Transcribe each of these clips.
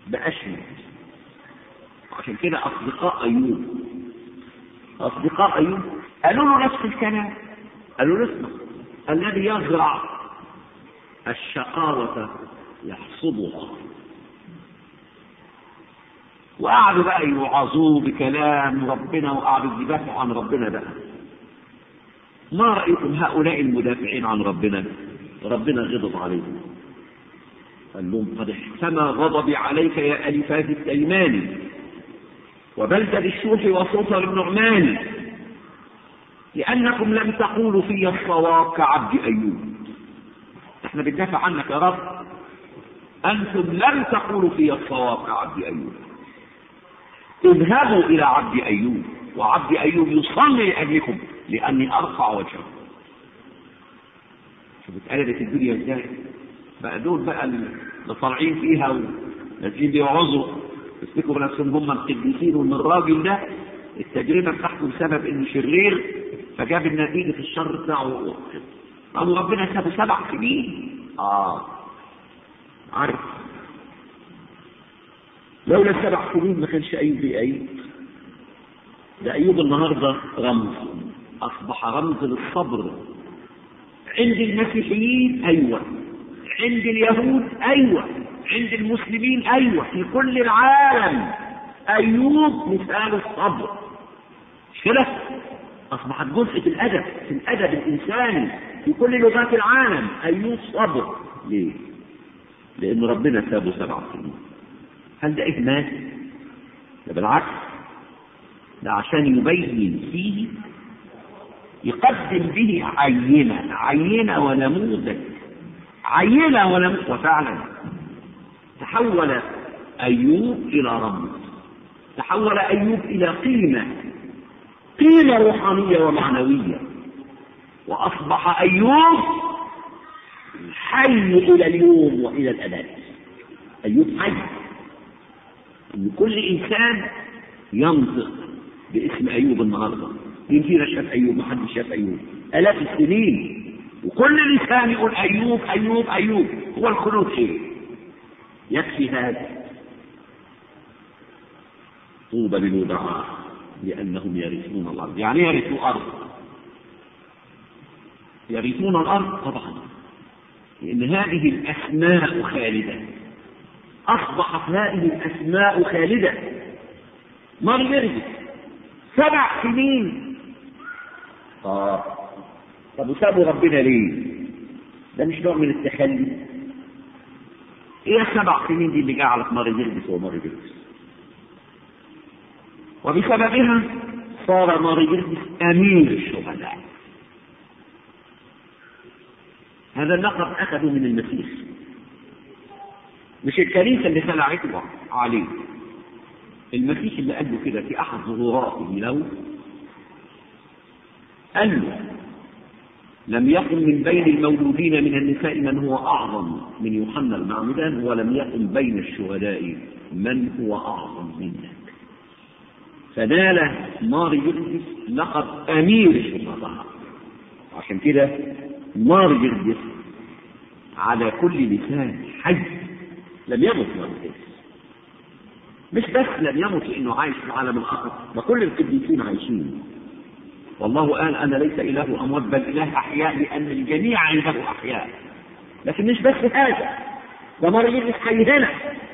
بأشمل عشان كده أصدقاء أيوب أصدقاء أيوب قالوا له نفس الكلام قالوا له اسمع الذي يزرع الشقاوة يحصدها وقعدوا بقى يوعظوه بكلام ربنا وقعدوا يدافعوا عن ربنا بقى ما رأيكم هؤلاء المدافعين عن ربنا ربنا غضب عليهم قال لهم قد احتمى غضبي عليك يا ألفاف التيمان وبلد الشوح وصوصر النعمان لأنكم لم تقولوا في الصواب كعبد أيوب احنا بندافع عنك يا رب أنتم لم تقولوا في الصواب كعبد أيوب اذهبوا إلى عبد أيوب وعبد أيوب يصلي لأجلكم لأني أرفع وجهه شوف اتقلبت الدنيا ازاي بقى دول بقى اللي طالعين فيها ونازلين بيوعظوا يفتكروا بنفسهم هم القديسين وان الراجل ده التجربه بتاعته بسبب انه شرير فجاب النتيجه الشر بتاعه قالوا ربنا سابه سبع سنين اه عارف لولا السبع سنين ما كانش ايوب بيعيد ده ايوب النهارده رمز اصبح رمز للصبر عند المسيحيين ايوه عند اليهود ايوه عند المسلمين ايوه في كل العالم ايوب مثال الصبر مش كده اصبحت جزء في الادب في الادب الانساني في كل لغات العالم ايوب صبر ليه لان ربنا سابه سبع سنين هل ده اهمال ده بالعكس ده عشان يبين فيه يقدم به عينة عينة ونموذج عينة ونموذج وفعلا تحول أيوب إلى رمز تحول أيوب إلى قيمة قيمة روحانية ومعنوية وأصبح أيوب حي إلى اليوم وإلى الأبد أيوب حي إن كل إنسان ينطق باسم أيوب النهارده مين فينا شاف أيوب ما حدش شاف أيوب آلاف السنين وكل لسان يقول أيوب أيوب أيوب هو الخلود إيه يكفي هذا طوبى للودعاء لأنهم يرثون الأرض يعني يرثوا أرض يرثون الأرض طبعا لأن هذه الأسماء خالدة أصبحت هذه الأسماء خالدة مر يرث سبع سنين آه طب وسابوا ربنا ليه؟ ده مش نوع من التخلي ايه السبع سنين دي اللي جعلت مر يلبس ومر يلبس وبسببها صار مر يلبس امير الشهداء هذا اللقب اخذه من المسيح مش الكنيسه اللي خلعته عليه المسيح اللي قال له كده في احد ظهوراته له قال له لم يكن من بين المولودين من النساء من هو أعظم من يوحنا المعمدان ولم يكن بين الشهداء من هو أعظم منك فنال مار جرجس لقب أمير الشهداء عشان كده مار جرجس على كل لسان حي لم يمت مار جرجس مش بس لم يمت لأنه عايش في العالم الآخر ده كل القديسين عايشين والله قال انا ليس اله اموات بل اله احياء لان الجميع عنده احياء لكن مش بس هذا ده مريم حي هنا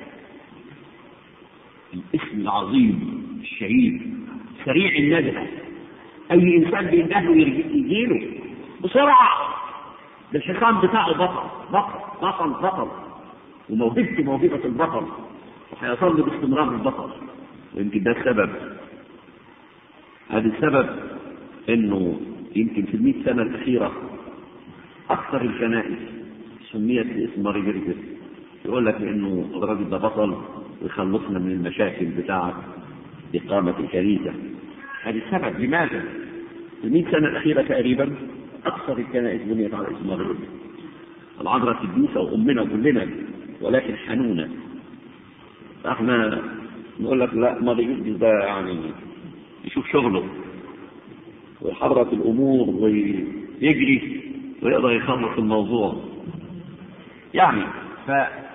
الاسم العظيم الشهيد سريع الندى اي انسان بيندهله يجيله بسرعه ده الحصان بتاعه بطل بطل بطل بطل وموهبته موهبه البطل وهيظل باستمرار البطل ويمكن ده السبب هذا السبب انه يمكن في المئة سنة الأخيرة أكثر الكنائس سميت باسم ماري جرجس يقول لك إنه الراجل ده بطل ويخلصنا من المشاكل بتاعة إقامة الكنيسة هذا السبب لماذا؟ في المئة سنة الأخيرة تقريبا أكثر الكنائس بنيت على اسم ماري جرجس العذراء القديسة وأمنا كلنا ولكن حنونة فاحنا نقول لك لا ماري جرجس ده يعني يشوف شغله ويحرك الامور ويجري ويقدر يخلص الموضوع يعني ف